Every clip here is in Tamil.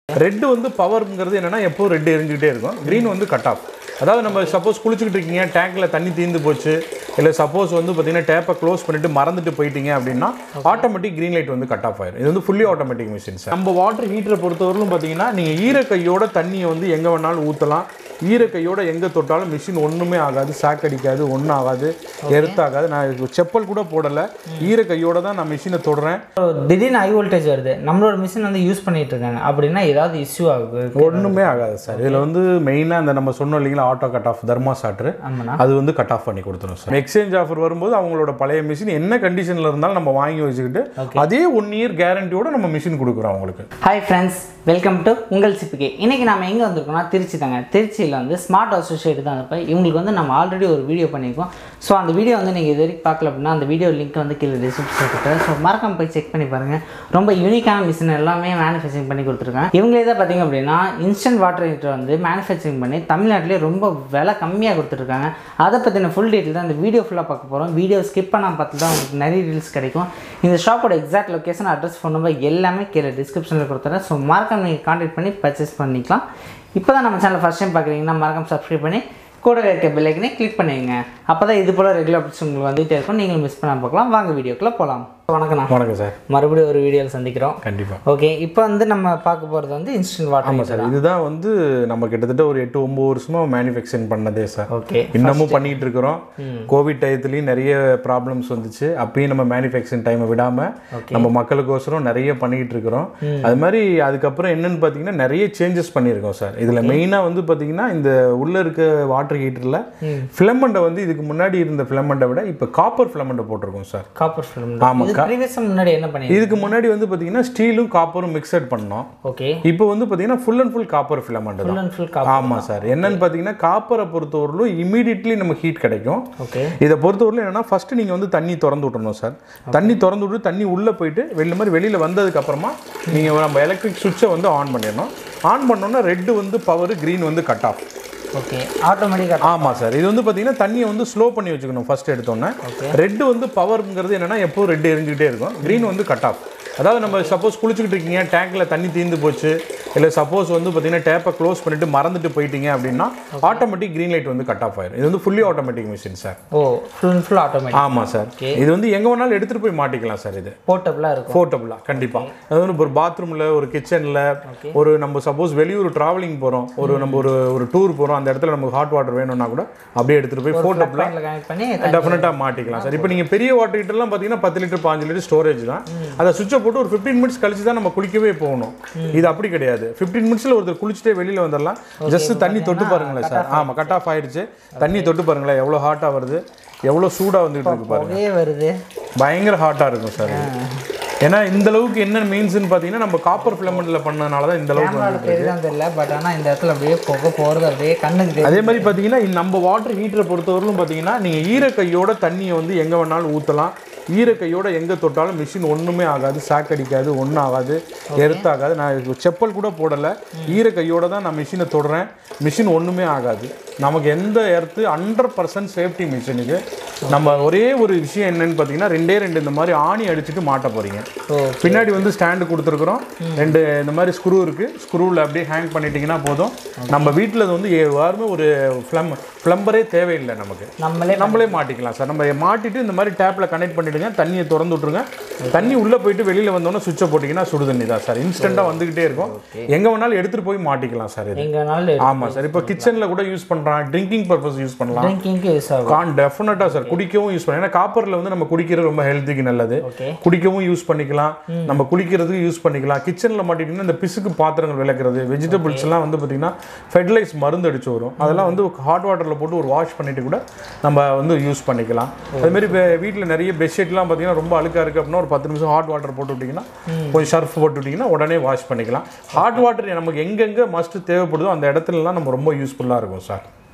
ரெட் வந்து பவர்ங்கிறது என்னன்னா எப்போ ரெட் எரிஞ்சுக்கிட்டே இருக்கும் க்ரீன் வந்து கட் ஆஃப் அதாவது நம்ம சப்போஸ் குளிச்சுக்கிட்டு இருக்கீங்க டேங்க்ல தண்ணி தீர்ந்து போச்சு இல்லை சப்போஸ் வந்து பார்த்தீங்கன்னா டேப்பை க்ளோஸ் பண்ணிட்டு மறந்துட்டு போயிட்டீங்க அப்படின்னா ஆட்டோமேட்டிக் க்ரீன் லைட் வந்து கட் ஆஃப் ஆயிரும் இது வந்து ஃபுல்லி ஆட்டோமேட்டிக் மிஷின் சார் நம்ம வாட்டர் ஹீட்டரை பொறுத்தவரையிலும் பார்த்தீங்கன்னா நீங்கள் ஈர கையோட தண்ணியை வந்து எங்கே வேணாலும் ஊற்றலாம் ஈர கையோட எங்கே தொட்டாலும் மிஷின் ஒன்றுமே ஆகாது சாக் அடிக்காது ஒன்றும் ஆகாது எர்த்தாகாது நான் இது செப்பல் கூட போடலை ஈர கையோட தான் நான் மிஷினை தொடுறேன் திடீர்னு ஹை வோல்டேஜ் வருது நம்மளோட மிஷின் வந்து யூஸ் பண்ணிட்டு இருக்காங்க அப்படின்னா ஏதாவது இஷ்யூ ஆகுது ஒன்றுமே ஆகாது சார் இதில் வந்து மெயினாக அந்த நம்ம சொன்னோம் இல்லைங்களா auto cut off thermostat ஆமாண்ணா அது வந்து கட் ஆஃப் பண்ணி கொடுத்துரும் சார் எக்ஸ்சேஞ்ச் ஆஃபர் வரும்போது அவங்களோட பழைய மிஷின் என்ன கண்டிஷனில் இருந்தாலும் நம்ம வாங்கி வச்சுக்கிட்டு அதே ஒன் இயர் கேரண்டியோட நம்ம மிஷின் கொடுக்குறோம் அவங்களுக்கு ஹாய் ஃப்ரெண்ட்ஸ் வெல்கம் டு உங்கள் சிப்பிகே இன்றைக்கி நம்ம எங்கே வந்திருக்கோம்னா திருச்சி தாங்க திருச்சியில் வந்து ஸ்மார்ட் அசோசியேட் தான் இருப்பேன் இவங்களுக்கு வந்து நம்ம ஆல்ரெடி ஒரு வீடியோ பண்ணியிருக்கோம் ஸோ அந்த வீடியோ வந்து நீங்கள் இது வரைக்கும் பார்க்கல அப்படின்னா அந்த வீடியோ லிங்க் வந்து கீழே டிஸ்கிரிப்ஷன் கொடுத்துருக்கேன் ஸோ மறக்காம போய் செக் பண்ணி பாருங்கள் ரொம்ப யூனிக்கான மிஷின் எல்லாமே மேனுஃபேக்சரிங் பண்ணி கொடுத்துருக்காங்க இவங்களே தான் பார்த்தீங்க அப்படின்னா இன்ஸ்டன்ட் வாட்டர் ஹீட்டர் வந்து மேனுஃபேக்சரிங் பண்ணி தமிழ்நாட்டிலே ரொம்ப விலை கம்மியாக கொடுத்துருக்காங்க அதை பற்றின ஃபுல் டீட்டெயில் தான் இந்த வீடியோ ஃபுல்லாக பார்க்க போகிறோம் வீடியோ ஸ்கிப் பண்ணால் பார்த்து தான் உங்களுக்கு நிறைய ரீல்ஸ் கிடைக்கும் இந்த ஷாப்போட exact location address phone number எல்லாமே கீழே டிஸ்கிரிப்ஷனில் கொடுத்துறேன் ஸோ மறக்காம நீங்கள் கான்டாக்ட் பண்ணி பர்ச்சேஸ் பண்ணிக்கலாம் இப்போ தான் நம்ம சேனல் ஃபஸ்ட் டைம் பார்க்குறீங்கன்னா மறக்காம சப்ஸ்கிரைப் பண்ணி கூட இருக்க பெல்லைக்கனே கிளிக் பண்ணிடுங்க அப்போ தான் இது போல் ரெகுலர் அப்டேட்ஸ் உங்களுக்கு வந்துகிட்டே இருக்கும் நீங்களும் மிஸ் பண்ணாமல் பார்க்கலாம் வாங்க வீடியோக்குள்ளே போகலாம் வணக்கண்ணா வணக்கம் சார் மறுபடியும் ஒரு வீடியோவில் சந்திக்கிறோம் கண்டிப்பாக ஓகே இப்போ வந்து நம்ம பார்க்க போகிறது வந்து இன்ஸ்டன்ட் வாட்டர் ஆமாம் சார் இதுதான் வந்து நம்ம கிட்டத்தட்ட ஒரு எட்டு ஒம்பது வருஷமாக மேனுஃபேக்சரிங் பண்ணதே சார் ஓகே இன்னமும் பண்ணிட்டு இருக்கிறோம் கோவிட் டயத்துலையும் நிறைய ப்ராப்ளம்ஸ் வந்துச்சு அப்பயும் நம்ம மேனுஃபேக்சரிங் டைமை விடாம நம்ம மக்களுக்கோசரம் நிறைய பண்ணிட்டு இருக்கிறோம் அது மாதிரி அதுக்கப்புறம் என்னன்னு பார்த்தீங்கன்னா நிறைய சேஞ்சஸ் பண்ணியிருக்கோம் சார் இதில் மெயினாக வந்து பார்த்தீங்கன்னா இந்த உள்ள இருக்க வாட்டர் ஹீட்டரில் ஃபிலமெண்ட்டை வந்து இதுக்கு முன்னாடி இருந்த ஃபிலமெண்ட்டை விட இப்போ காப்பர் ஃபிலமெண்ட்டை போட்டிருக்கோம் சார் காப்பர் ஃபிலிம் ஆமா, இது ப்ரீவியஸாக முன்னாடி என்ன பண்ணி இதுக்கு முன்னாடி வந்து பார்த்தீங்கன்னா ஸ்டீலும் காப்பரும் மிக்சட் பண்ணோம் ஓகே இப்போ வந்து பார்த்தீங்கன்னா full and full copper filament full தான் அண்ட் ஃபுல் காப்பர் ஆமாம் சார் என்னன்னு பார்த்தீங்கன்னா காப்பரை பொறுத்தவரையிலும் இமீடியட்லி நம்ம ஹீட் கிடைக்கும் ஓகே இதை பொறுத்தவரையிலும் என்னன்னா ஃபர்ஸ்ட் நீங்கள் வந்து தண்ணி திறந்து விட்டணும் சார் தண்ணி திறந்து விட்டு தண்ணி உள்ளே போயிட்டு வெளில மாதிரி வெளியில் வந்ததுக்கு அப்புறமா நீங்கள் நம்ம எலக்ட்ரிக் சுவிட்சை வந்து ஆன் பண்ணிடணும் ஆன் பண்ணோன்னா ரெட்டு வந்து பவர் க்ரீன் வந்து கட் ஆஃப் ஓகே ஆட்டோமேட்டிக்காக ஆமாம் சார் இது வந்து பார்த்தீங்கன்னா தண்ணியை வந்து ஸ்லோ பண்ணி வச்சுக்கணும் ஃபர்ஸ்ட் எடுத்தோன்னே ரெட்டு வந்து பவர்ங்கிறது என்னன்னா எப்போ ரெட் எரிஞ்சுக்கிட்டே இருக்கும் க்ரீன் வந்து கட் ஆஃப் அதாவது நம்ம சப்போஸ் குளிச்சுக்கிட்டு இருக்கீங்க டேங்க்ல தண்ணி தீர்ந்து போச்சு இல்லை சப்போஸ் வந்து பார்த்தீங்கன்னா டேப்பை க்ளோஸ் பண்ணிட்டு மறந்துட்டு போயிட்டீங்க அப்படின்னா ஆட்டோமேட்டிக் க்ரீன் லைட் வந்து கட் ஆஃப் ஆயிரும் இது வந்து ஃபுல்லி ஆட்டோமேட்டிக் மிஷின் சார் ஓ ஃபுல் அண்ட் ஃபுல் ஆட்டோமேட்டிக் ஆமாம் சார் இது வந்து எங்கே வேணாலும் எடுத்துகிட்டு போய் மாட்டிக்கலாம் சார் இது போர்ட்டபுளாக இருக்கும் போர்ட்டபுளாக கண்டிப்பாக அது வந்து ஒரு பாத்ரூமில் ஒரு கிச்சனில் ஒரு நம்ம சப்போஸ் வெளியூர் ட்ராவலிங் போகிறோம் ஒரு நம்ம ஒரு ஒரு டூர் போகிறோம் அந்த இடத்துல நமக்கு ஹாட் வாட்டர் வேணும்னா கூட அப்படியே எடுத்துகிட்டு போய் போர்ட்டபுளாக பாயிண்ட்ல கனெக்ட் பண்ணி டெஃபினட்டாக மாட்டிக்கலாம் சார் இப்போ நீங்கள் பெரிய வாட்டர் ஹீட்டர்லாம் பார்த்தீங்கன்னா பத்து லிட்டர் பாஞ்சு லிட்டர் ஸ்டோரேஜ் தான் அதை சுவிட்சை போட்டு ஒரு ஃபிஃப்டீன் மினிட்ஸ் கழிச்சு தான் நம்ம குளிக்கவே போகணும் இது அப்படி கிடையாது ஃபிஃப்டீன் மினிட்ஸில் ஒருத்தர் குளிச்சுட்டே வெளியில் வந்துடலாம் ஜஸ்ட் தண்ணி தொட்டு பாருங்களேன் சார் ஆமாம் கட் ஆஃப் ஆயிடுச்சு தண்ணி தொட்டு பாருங்களேன் எவ்வளோ ஹாட்டாக வருது எவ்வளோ சூடாக வந்துகிட்டு இருக்கு பாருங்க புகையே வருது பயங்கர ஹாட்டாக இருக்கும் சார் இது. ஏன்னா இந்த அளவுக்கு என்ன மீன்ஸ்னு பார்த்தீங்கன்னா நம்ம காப்பர் ஃபிலமெண்ட்டில் பண்ணனால தான் இந்த அளவுக்கு கேமராவில் தெரியுதான் தெரியல பட் ஆனால் இந்த இடத்துல அப்படியே புகை போகிறது அப்படியே கண்ணுக்கு தெரியும் அதே மாதிரி பார்த்தீங்கன்னா இந்த நம்ம வாட்டர் ஹீட்டரை பொறுத்தவரையிலும் பார்த்தீங்கன்னா நீங்கள் ஈர கையோட தண்ணியை வந்து எங்கே வேணாலும் ஊற்றலாம் ஈர கையோட எங்கே தொட்டாலும் மிஷின் ஒன்றுமே ஆகாது சாக் அடிக்காது ஒன்றும் ஆகாது எர்த்தாகாது நான் இது செப்பல் கூட போடலை ஈர கையோட தான் நான் மிஷினை தொடுறேன் மிஷின் ஒன்றுமே ஆகாது நமக்கு எந்த earth hundred percent safety machine இது நம்ம ஒரே ஒரு விஷயம் என்னன்னு பார்த்தீங்கன்னா ரெண்டே ரெண்டு இந்த மாதிரி ஆணி அடிச்சுட்டு மாட்ட போகிறீங்க ஓ பின்னாடி வந்து ஸ்டாண்டு கொடுத்துருக்குறோம் ரெண்டு இந்த மாதிரி ஸ்க்ரூ இருக்கு ஸ்க்ரூவில் அப்படியே ஹேங் பண்ணிட்டீங்கன்னா போதும் நம்ம வீட்டில் வந்து ஏ- யாருமே ஒரு ஃப்ளம் ஃப்ளம்பரே தேவையில்லை நமக்கு நம்மளே நம்மளே மாட்டிக்கலாம் சார் நம்ம மாட்டிட்டு இந்த மாதிரி டேப்பில் கனெக்ட் பண்ணிடுங்க தண்ணியை திறந்து விட்ருங்க தண்ணி உள்ளே போயிட்டு வெளியில் வந்தோன்னே சுவிட்சை போட்டிங்கன்னா சுடு தண்ணி தான் சார் இன்ஸ்டண்ட்டாக வந்துக்கிட்டே இருக்கும் எங்கே வேணாலும் எடுத்துகிட்டு போய் மாட்டிக்கலாம் சார் இது எங்கனாலும் ஆமாம் சார் இப்போ கிச்சனில் கூட யூஸ் பண்ணுறான் ட்ரிங்கிங் பர்பஸ் யூஸ் பண்ணலாம் ட்ரிங்கிங்க்கு யூஸ் ஆகும் கான் டெஃபினட்டாக சார் குடிக்கவும் யூஸ் பண்ணலாம் ஏன்னா காப்பரில் வந்து நம்ம குடிக்கிறது ரொம்ப ஹெல்த்துக்கு நல்லது ஓகே குடிக்கவும் யூஸ் பண்ணிக்கலாம் நம்ம குளிக்கிறதுக்கு யூஸ் பண்ணிக்கலாம் கிச்சனில் மாட்டிக்கிட்டீங்கன்னா இந்த பிசுக்கு பாத்திரங்கள் விளக்குறது வெஜிடபிள்ஸ் எல்லாம் வந்து பார்த்தீங்கன்னா ஃபெர்டிலைஸ் மருந்து அடிச்சு வரும் அதெல்லாம் வந்து ஹாட் வாட்டரில் போட்டு ஒரு வாஷ் பண்ணிட்டு கூட நம்ம வந்து யூஸ் பண்ணிக்கலாம் அதுமாரி வீட்டில் நிறைய பெட்ஷீட்லாம் பார்த்தீங்கன்னா ரொம்ப அழுக்காக இருக்குது அப்படின்னா ஒரு பத்து நிமிஷம் ஹாட் வாட்டர் போட்டு விட்டிங்கன்னா கொஞ்சம் ஷர்ஃப் போட்டு விட்டிங்கன்னா உடனே வாஷ் பண்ணிக்கலாம் ஹாட் வாட்டர் நமக்கு எங்கெங்கே மஸ்ட் தேவைப்படுதோ அந்த இடத்துலலாம் நம்ம ரொம்ப யூஸ்ஃபுல்லாக இருக்கும் சார்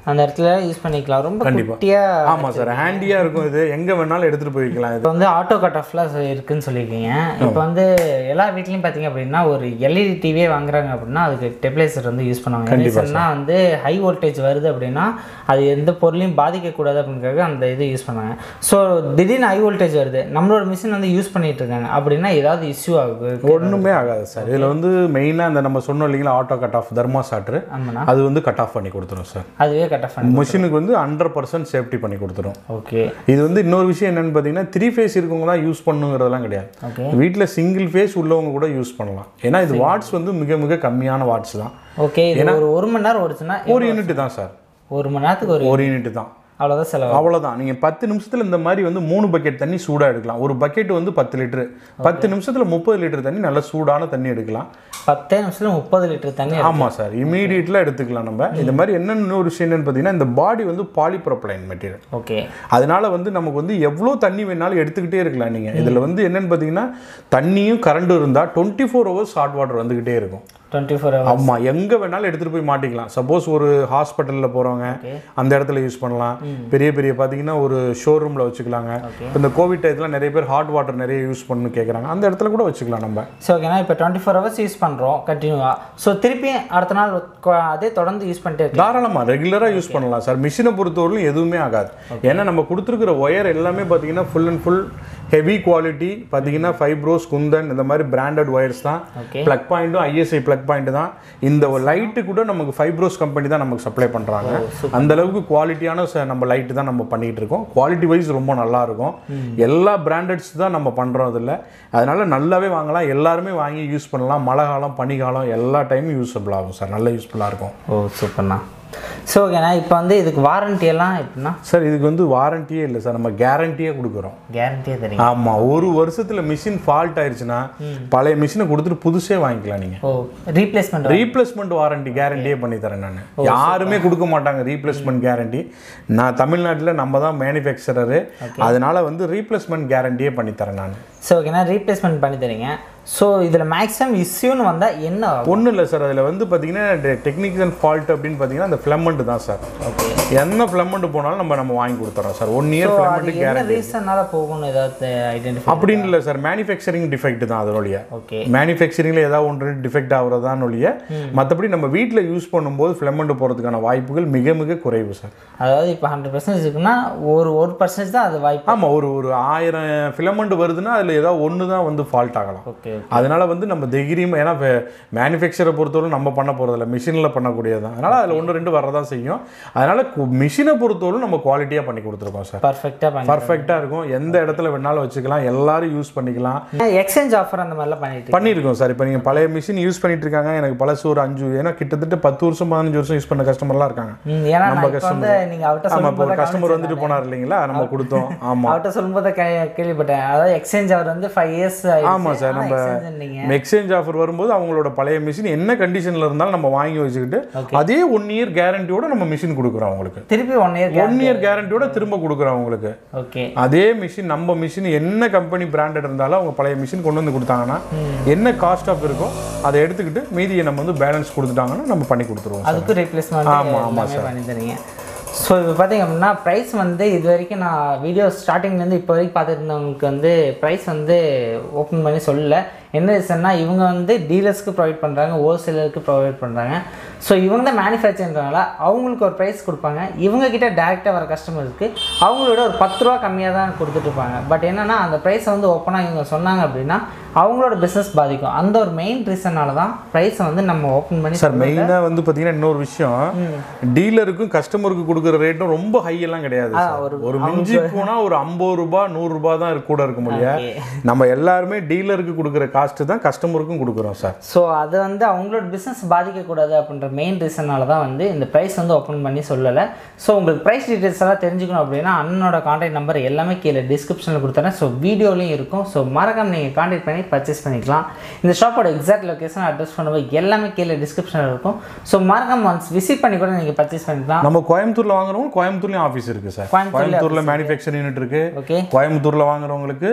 அந்த இடத்துல யூஸ் பண்ணிக்கலாம் ரொம்ப குட்டியாக ஆமாம் சார் ஹேண்டியாக இருக்கும் இது எங்கே வேணாலும் எடுத்துகிட்டு போய்க்கலாம் இது இப்போ வந்து ஆட்டோ கட் ஆஃப்லாம் இருக்குன்னு சொல்லியிருக்கீங்க இப்போ வந்து எல்லா வீட்லையும் பார்த்தீங்க அப்படின்னா ஒரு எல்இடி டிவியே வாங்குறாங்க அப்படின்னா அதுக்கு டெப்ளைசர் வந்து யூஸ் பண்ணுவாங்க ரீசன்னா வந்து ஹை வோல்டேஜ் வருது அப்படின்னா அது எந்த பொருளையும் பாதிக்கக்கூடாது அப்படிங்கிறதுக்கு அந்த இது யூஸ் பண்ணாங்க ஸோ திடீர்னு ஹை வோல்டேஜ் வருது நம்மளோட மிஷின் வந்து யூஸ் பண்ணிட்டு இருக்காங்க அப்படின்னா ஏதாவது இஷ்யூ ஆகுது ஒன்றுமே ஆகாது சார் இதில் வந்து மெயினாக அந்த நம்ம சொன்னோம் இல்லைங்களா auto cut off thermostat ஆமாண்ணா அது வந்து கட் ஆஃப் பண்ணி கொடுத்துரும் சார் அதுவே கட் ஆஃப் பண்ணி மிஷினுக்கு வந்து ஹண்ட்ரட் பர்சன்ட் சேஃப்டி பண்ணி கொடுத்துரும் ஓகே இது வந்து இன்னொரு விஷயம் என்னன்னு பார்த்தீங்கன்னா த்ரீ ஃபேஸ் இருக்கவங்க தான் யூஸ் பண்ணுங்கிறதெல்லாம் கிடையாது ஓகே வீட்டில் சிங்கிள் ஃபேஸ் உள்ளவங்க கூட யூஸ் பண்ணலாம் ஏன்னா இது வாட்ஸ் வந்து மிக மிக கம்மியான வாட்ஸ் தான் ஓகே இது ஒரு ஒரு மணி நேரம் ஓடுச்சுன்னா ஒரு யூனிட் தான் சார் ஒரு மணி நேரத்துக்கு ஒரு ஒரு யூனிட் தான் அவ்வளோதான் செலவு அவ்வளோதான் நீங்கள் பத்து நிமிஷத்தில் இந்த மாதிரி வந்து மூணு பக்கெட் தண்ணி சூடாக எடுக்கலாம் ஒரு பக்கெட் வந்து பத்து லிட்டரு பத்து நிமிஷத்தில் முப்பது லிட்டர் தண்ணி நல்ல சூடான தண்ணி எடுக்கலாம் பத்தே நிமிஷத்துல முப்பது லிட்டர் தண்ணி ஆமாம் சார் இமீடியட்டில் எடுத்துக்கலாம் நம்ம இந்த மாதிரி என்னென்ன ஒரு விஷயம் என்னன்னு பார்த்தீங்கன்னா இந்த பாடி வந்து பாலிப்ரோப்ளைன் மெட்டீரியல் ஓகே அதனால வந்து நமக்கு வந்து எவ்வளோ தண்ணி வேணாலும் எடுத்துக்கிட்டே இருக்கலாம் நீங்கள் இதில் வந்து என்னன்னு பார்த்தீங்கன்னா தண்ணியும் கரண்டும் இருந்தால் twenty four hours hot water வந்துக்கிட்டே இருக்கும் டுவெண்ட்டி ஃபோர் ஹவர் ஆமாம் எங்கே வேணாலும் எடுத்துகிட்டு போய் மாட்டிக்கலாம் சப்போஸ் ஒரு ஹாஸ்பிட்டலில் போகிறவங்க அந்த இடத்துல யூஸ் பண்ணலாம் பெரிய பெரிய பார்த்தீங்கன்னா ஒரு ஷோரூமில் வச்சுக்கலாங்க இப்போ இந்த கோவிட் டயத்தில் நிறைய பேர் ஹாட் வாட்டர் நிறைய யூஸ் பண்ணு கேட்குறாங்க அந்த இடத்துல கூட வச்சுக்கலாம் நம்ம ஸோ ஓகேனா இப்போ டுவெண்ட்டி ஃபோர் ஹவர்ஸ் யூஸ் பண்ணுறோம் கண்டினியூவாக ஸோ திருப்பி அடுத்த நாள் கொ- அதே தொடர்ந்து யூஸ் பண்ணிட்டே இருக்கேன் தாராளமாக ரெகுலராக யூஸ் பண்ணலாம் சார் மிஷினை பொறுத்தவரையிலும் எதுவுமே ஆகாது ஏன்னா நம்ம கொடுத்துருக்கிற ஒயர் எல்லாமே பார்த்தீங்கன்னா full and full heavy quality பார்த்தீங்கன்னா ஃபைப்ரோஸ் குந்தன் இந்த மாதிரி பிராண்டட் ஒயர்ஸ் தான் ஓகே ப்ளக் பாயிண்ட்டும் ஐஎஸ்ஐ ப்ளக் பாயிண்ட் தான் இந்த லைட்டு கூட நமக்கு ஃபைப்ரோஸ் கம்பெனி தான் நமக்கு சப்ளை பண்ணுறாங்க அந்த அளவுக்கு குவாலிட்டியான ச- நம்ம லைட்டு தான் நம்ம பண்ணிட்டு இருக்கோம் குவாலிட்டி வைஸ் ரொம்ப நல்லா இருக்கும் எல்லா பிராண்டட்ஸ் தான் நம்ம பண்ணுறோம் அதில் அதனால நல்லாவே வாங்கலாம் எல்லாருமே வாங்கி யூஸ் பண்ணலாம் மழை காலம் பனிக்காலம் எல்லா டைமும் யூஸ்ஃபுல் ஆகும் சார் நல்ல யூஸ்ஃபுல்லாக இருக்கும் ஓ சூப்பர்ண்ணா ஸோ ஓகேண்ணா இப்போ வந்து இதுக்கு வாரண்டி எல்லாம் எப்படின்னா சார் இதுக்கு வந்து வாரண்டியே இல்லை சார் நம்ம கேரண்டியே கொடுக்குறோம் கேரண்டியே தெரியும் ஆமாம் ஒரு வருஷத்தில் மிஷின் ஃபால்ட் ஆயிடுச்சுன்னா பழைய மிஷினை கொடுத்துட்டு புதுசே வாங்கிக்கலாம் நீங்கள் ஓ ரீப்ளேஸ்மெண்ட் ரீப்ளேஸ்மெண்ட் வாரண்டி கேரண்டியே பண்ணி தரேன் நான் யாருமே கொடுக்க மாட்டாங்க ரீப்ளேஸ்மெண்ட் கேரண்டி நான் தமிழ்நாட்டில் நம்ம தான் மேனுஃபேக்சரரு அதனால வந்து ரீப்ளேஸ்மெண்ட் கேரண்டியே பண்ணி தரேன் நான் ஸோ ஓகேண்ணா ரீப்ளேஸ்மெண்ட் பண்ணி தரீங்க ஸோ இதில் மேக்ஸிமம் இஷ்யூன்னு வந்தால் என்ன ஆகும் ஒன்றும் இல்லை சார் அதில் வந்து பார்த்தீங்கன்னா டெக்னிக்கல் ஃபால்ட் அப்படின்னு பார்த்தீங்கன்னா அந்த ஃபிளமெண்ட் தான் சார் ஓகே என்ன ஃபிளமெண்ட் போனாலும் நம்ம நம்ம வாங்கி கொடுத்துறோம் சார் ஒன் இயர் ஸோ அது ஃபிளமெண்ட் என்ன கேரண்டி ரீசன்னால போகணும்னு ஏதாவது ஐடென்டிஃபை அப்படின்னு இல்லை சார் மேனுஃபேக்சரிங் டிஃபெக்ட் தான் அதனுடைய ஓகே மேனுஃபேக்சரிங்கில் ஏதாவது ஒன்று டிஃபெக்ட் ஆகுறதான் ஒழிய மற்றபடி நம்ம வீட்டில் யூஸ் பண்ணும்போது ஃபிளமெண்ட் போகிறதுக்கான வாய்ப்புகள் மிக மிக குறைவு சார் அதாவது இப்போ ஹண்ட்ரட் பர்சன்டேஜ் இருக்குன்னா ஒரு ஒரு பர்சன்டேஜ் தான் அது வாய்ப்பு ஆமாம் ஒரு ஒரு ஆயிரம் ஃபிலமெண்ட் வருதுன்னா அதில் ஏதாவது ஒன்று தான் வந்து ஃபால்ட் ஆகலாம் ஓகே அதனால வந்து நம்ம தைரியமாக ஏன்னா மேனுஃபேக்சரை பொறுத்தவரை நம்ம பண்ண போகிறதில்ல மிஷினில் பண்ணக்கூடியது தான் அதனால் அதில் ஒன்று ரெண்டு வரதான் செய்யும் அதனால் மிஷினை பொறுத்தவரை நம்ம குவாலிட்டியாக பண்ணி கொடுத்துருக்கோம் சார் பர்ஃபெக்டாக பண்ணி பர்ஃபெக்டாக இருக்கும் எந்த இடத்துல வேணாலும் வச்சுக்கலாம் எல்லாரும் யூஸ் பண்ணிக்கலாம் எக்ஸ்சேஞ்ச் ஆஃபர் அந்த மாதிரிலாம் பண்ணிட்டு பண்ணியிருக்கோம் சார் இப்போ நீங்கள் பழைய மிஷின் யூஸ் பண்ணிட்டு இருக்காங்க எனக்கு பழசு ஒரு அஞ்சு ஏன்னா கிட்டத்தட்ட பத்து வருஷம் பதினஞ்சு வருஷம் யூஸ் பண்ண கஸ்டமர்லாம் இருக்காங்க ம், ஏன்னா நான் இப்போ வந்து நீங்கள் அவர்கிட்ட ஆமாம் இப்போ சொல்லும்போது ஒரு கஸ்டமர் வந்துட்டு போனார் இல்லைங்களா நம்ம கொடுத்தோம் ஆமாம் அவர்கிட்ட சொல்லும்போது கே கேள்விப்பட்டேன் அதாவது எக்ஸ்சேஞ்ச் அவர் வந்து ஃபைவ் இயர்ஸ் ஆமாம் சார் நம்ம நீங்கள் எக்ஸ்சேஞ்ச் ஆஃபர் வரும்போது அவங்களோட பழைய மிஷின் என்ன கண்டிஷனில் இருந்தாலும் நம்ம வாங்கி வச்சுக்கிட்டு அதே ஒன் இயர் கேரண்டியோட நம்ம மிஷின் கொடுக்குறோம் அவங்களுக்கு திருப்பி ஒன் இயர் ஒன் இயர் கேரண்டியோட திரும்ப கொடுக்குறோம் அவங்களுக்கு ஓகே அதே மிஷின் நம்ம மிஷின் என்ன கம்பெனி பிராண்டட் இருந்தாலும் அவங்க பழைய மிஷின் கொண்டு வந்து கொடுத்தாங்கன்னா என்ன காஸ்ட் ஆஃப் இருக்கோ அதை எடுத்துக்கிட்டு மீதியை நம்ம வந்து பேலன்ஸ் கொடுத்துட்டாங்கன்னா நம்ம பண்ணி கொடுத்துருவோம் சார் அதுக்கு ரீப்ளேஸ்மெண்ட் ஆமா, ஆமா எல்லாமே பண்ணி தரீங்க ஸோ இப்போ பார்த்தீங்க அப்படின்னா ப்ரைஸ் வந்து இது வரைக்கும் நான் வீடியோ ஸ்டார்டிங்லேருந்து இப்போ வரைக்கும் பார்த்துட்டு இருந்தவங்களுக்கு வந்து ப்ரைஸ் வந்து ஓப்பன் பண்ணி சொல்லல என்ன ரீசன்னா இவங்க வந்து டீலர்ஸ்க்கு ப்ரொவைட் பண்ணுறாங்க ஹோல்சேலருக்கு ப்ரொவைட் பண்ணுறாங்க ஸோ இவங்க தான் மேனுஃபேக்சர்ன்றனால அவங்களுக்கு ஒரு ப்ரைஸ் கொடுப்பாங்க இவங்க கிட்ட டேரெக்டாக வர கஸ்டமருக்கு அவங்களோட ஒரு பத்து ரூபா கம்மியாக தான் கொடுத்துட்டு இருப்பாங்க பட் என்னன்னா அந்த ப்ரைஸை வந்து ஓப்பனாக இவங்க சொன்னாங்க அப்படின்னா அவங்களோட பிஸ்னஸ் பாதிக்கும் அந்த ஒரு மெயின் ரீசனால தான் ப்ரைஸை வந்து நம்ம ஓப்பன் பண்ணி சார் மெயினாக வந்து பார்த்தீங்கன்னா இன்னொரு விஷயம் டீலருக்கும் கஸ்டமருக்கு கொடுக்குற ரேட்டும் ரொம்ப ஹை எல்லாம் கிடையாது சார். ஒரு- ஒரு மிஞ்சி போனால் ஒரு ஐம்பது ரூபாய் நூறு ரூபாய் தான் கூட இருக்க முடியும் நம்ம எல்லாருமே டீலருக்கு கொடுக்குற காஸ்ட் தான் கஸ்டமருக்கும் கொடுக்குறோம் சார் ஸோ அது வந்து அவங்களோட பிஸ்னஸ் பாதிக்கக்கூடாது அப்படின்ற மெயின் ரீசனால தான் வந்து இந்த ப்ரைஸ் வந்து ஓப்பன் பண்ணி சொல்லலை ஸோ உங்களுக்கு ப்ரைஸ் டீட்டெயில்ஸ் எல்லாம் தெரிஞ்சுக்கணும் அப்படின்னா அண்ணனோட காண்டாக்ட் நம்பர் எல்லாமே கீழே டிஸ்கிரிப்ஷனில் கொடுத்துறேன் ஸோ வீடியோலையும் இருக்கும் ஸோ மறக்காம நீங்கள் காண்டாக்ட் பண்ணி பர்ச்சேஸ் பண்ணிக்கலாம் இந்த ஷாப்போட எக்ஸாக்ட் லொக்கேஷன் அட்ரஸ் பண்ணும்போது எல்லாமே கீழே டிஸ்கிரிப்ஷனில் இருக்கும் ஸோ மறக்காம ஒன்ஸ் விசிட் பண்ணி கூட நீங்கள் பர்ச்சேஸ் பண்ணிக்கலாம் நம்ம கோயம்புத்தூர்ல வாங்குறவங்க கோயம்புத்தூர்லயும் ஆஃபீஸ் இருக்கு சார் கோயம்புத்தூர்ல கோயம்புத்தூர்ல மேனுஃபேக்சரிங் யூனிட் இருக்கு ஓகே கோயம்புத்தூர்ல வாங்குறவங்களுக்கு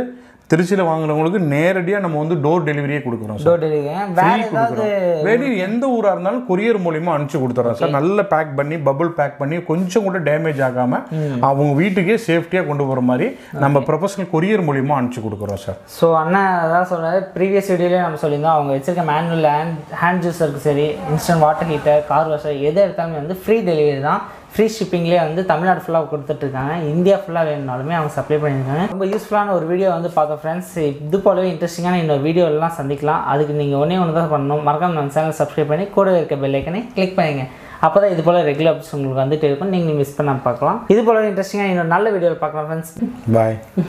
திருச்சியில் வாங்குறவங்களுக்கு நேரடியாக நம்ம வந்து டோர் டெலிவரியே கொடுக்குறோம் சார் டோர் டெலிவரி வேற ஏதாவது வெளி எந்த ஊராக இருந்தாலும் கொரியர் மூலியமா அனுப்பிச்சு கொடுத்துறோம் சார் நல்லா பேக் பண்ணி பபுள் பேக் பண்ணி கொஞ்சம் கூட டேமேஜ் ஆகாம அவங்க வீட்டுக்கே சேஃப்டியாக கொண்டு போகிற மாதிரி நம்ம ப்ரொஃபஷனல் கொரியர் மூலியமா அனுப்பிச்சு கொடுக்குறோம் சார் ஸோ அண்ணன் அதான் சொல்கிறாரு ப்ரீவியஸ் வீடியோலேயே நம்ம சொல்லியிருந்தோம் அவங்க வச்சிருக்க மேனுவல் ஹேண்ட் ஹேண்ட் ஜூஸருக்கு சரி instant water heater car washer எது எடுத்தாலுமே வந்து ஃப்ரீ டெலிவரி தான் ஃப்ரீ ஷிப்பிங்லேயே வந்து தமிழ்நாடு ஃபுல்லாக கொடுத்துட்ருக்காங்க இந்தியா ஃபுல்லாக வேணுனாலுமே அவங்க சப்ளை பண்ணியிருக்காங்க ரொம்ப யூஸ்ஃபுல்லான ஒரு வீடியோ வந்து பார்த்தோம் ஃப்ரெண்ட்ஸ் இது போலவே இன்ட்ரெஸ்டிங்கான இன்னொரு வீடியோலாம் சந்திக்கலாம் அதுக்கு நீங்கள் ஒன்றே ஒன்று தான் பண்ணணும் மறக்காம நம்ம சேனல் சப்ஸ்கிரைப் பண்ணி கூட இருக்க பெல் ஐக்கனை கிளிக் பண்ணுங்க அப்போ தான் இது போல் ரெகுலர் அப்ஸ் உங்களுக்கு வந்துட்டு இருக்கும் நீங்கள் மிஸ் பண்ணாமல் பார்க்கலாம் இது போல இன்ட்ரெஸ்டிங்காக இன்னொரு நல்ல வீடியோவில் பார்க்கலாம் ஃப்ரெண்ட்ஸ் பாய்